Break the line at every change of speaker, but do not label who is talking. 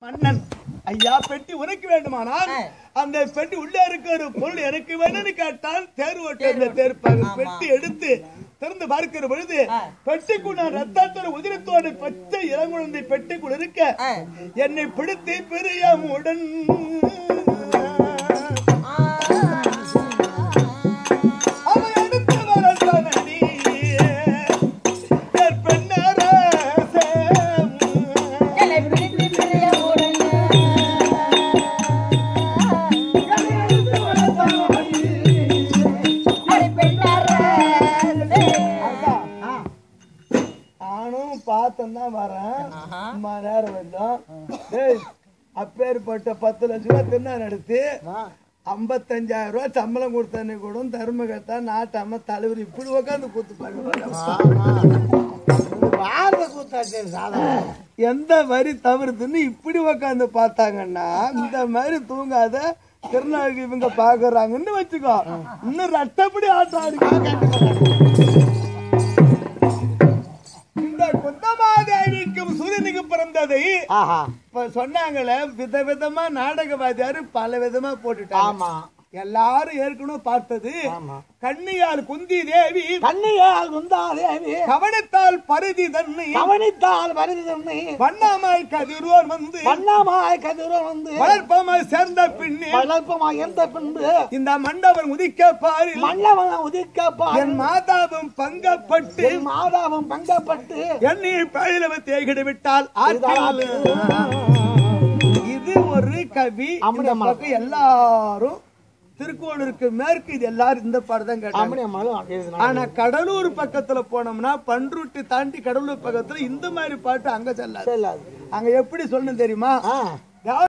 மன்னன் ஐயா பெட்டி உனக்கு வேண்டுமானால் அந்த பெட்டி உள்ளே இருக்கிற பொருள் எனக்கு வேணும்னு கேட்டால் தேர் ஓட்ட தேர்ப்பாங்க பெட்டி எடுத்து திறந்து பார்க்கிற பொழுது பெட்டிக்குள்ள ரத்தத்தோட உதிரத்தோட பச்சை இளங்குழந்தை பெட்டிக்குள் இருக்க என்னை பிடித்து பிரியமுடன் அவ எடுத்து வர சொன்னடி, என் பெண்ணரசே.
என்னை பிடித்து பிரியமுடன் அடி பெண்ணாரே.
நானும் பார்த்தேன் தான் வரேன் அம்மா நேரம் வந்தோம் டேய் அப்பேற்பட்ட பத்து லட்ச ரூபா தின்னா நடத்தி ஐம்பத்தஞ்சாயிரம் ரூபாய் சம்பளம் கொடுத்தனே கூட தர்ம கட்டா நாட்டாம தலைவர் இப்படி உட்காந்து கூத்து
பாரத கூத்தாச்சு சாதம்
எந்த வரி தவிர்த்துன்னு இப்படி உட்காந்து பார்த்தாங்கன்னா இந்த மாதிரி தூங்காத திருநாளுக்கு இவங்க பாக்குறாங்கன்னு வச்சுக்கோ இன்னும் ரத்தப்படி ஆட்டம் இந்த குந்தமாதேவிக்கும் சூரியனுக்கு பிறந்ததை
ஆஹா
இப்ப சொன்னாங்களே விதவிதமா நாடகவாதியாரு பல விதமா போட்டுட்டாங்க
ஆமா
எல்லாரும் ஏற்கனவே பார்த்தது
ஆமா.
கண்ணியால் குந்தி தேவி
கண்ணியால் குந்தாதேவி
கவனித்தால் பருதி தன்னை
கவனித்தால் வருது தன்னை
வண்ணாமாய் கதிரோர் வந்து
வண்ணமாய் கதிரம் வந்து
வளர்ப்பமாய் சேர்ந்த பின்னே
வளர்ப்பமாய் எந்த பின்பு
இந்த மண்டபம் உதிக்க பாரில்
மன்னவன் உதிக்கப்பா
என் மாதாவும் பங்கப்பட்டு
என் மாதாவும் பங்கப்பட்டு
என்னை பயிலவ தேகிடு விட்டால் ஆற்றில் இது ஒரு கவி இந்த
அம்முடைய
பக்கம் எல்லாரும் திருக்கோளூருக்கு மேற்கு இது எல்லாரும் இந்த பாடம் தான் கேட்டாங்க
அம்மனி அம்மாளும் எழுதினாங்க.
ஆனா கடலூர் பக்கத்துல போனோம்னா பண்ருட்டி தாண்டி கடலூர் பக்கத்துல இந்த மாதிரி பாட்டு அங்க செல்லாது
செல்லாது
அங்க எப்படி சொல்லணும் தெரியுமா
ஆ